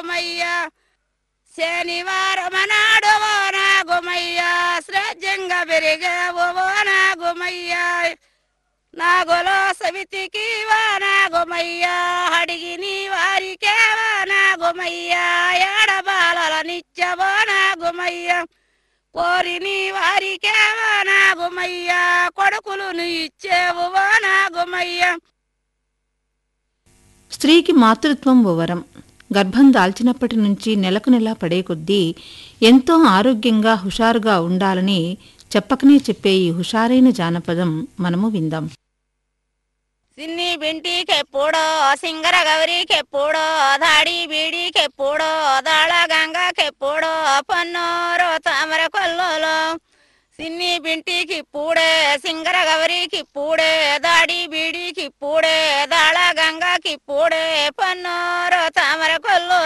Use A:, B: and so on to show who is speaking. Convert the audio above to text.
A: నాగుమయ్య శనివారం నాడు ఓ నాగుమయ్య శ్రద్ధంగా పెరిగావు ఓ నాగుమయ్య నాగులో సవితికి వా నాగుమయ్య అడిగి నీ వారికే వా నాగుమయ్య ఏడబాల నిత్యవో నాగుమయ్య కోరి నీ వారికే వా నాగుమయ్య కొడుకులు నీ ఇచ్చేవు ఓ నాగుమయ్య
B: స్త్రీకి మాతృత్వం ఓ వరం గర్భం దాల్చినప్పటి నుంచి నెలకు నెల పడే కొద్దీ ఎంతో ఆరోగ్యంగా హుషారుగా ఉండాలని చెప్పకనే చెప్పే ఈ హుషారైన జానపదం మనము విందాం
A: సిన్ని బింటికెప్పుడో సింగర గౌరీకెప్పుడో దాడి బీడికెప్పుడో దాళ గంగకెప్పుడో పన్నోరో తామర కొల్లోలో సిన్ని బింటికి పూడే సింగర గౌరీకి పూడే దాడి బీడికి పూడే దాళ గంగకి పూడే పన్నోరో తామర కొల్లో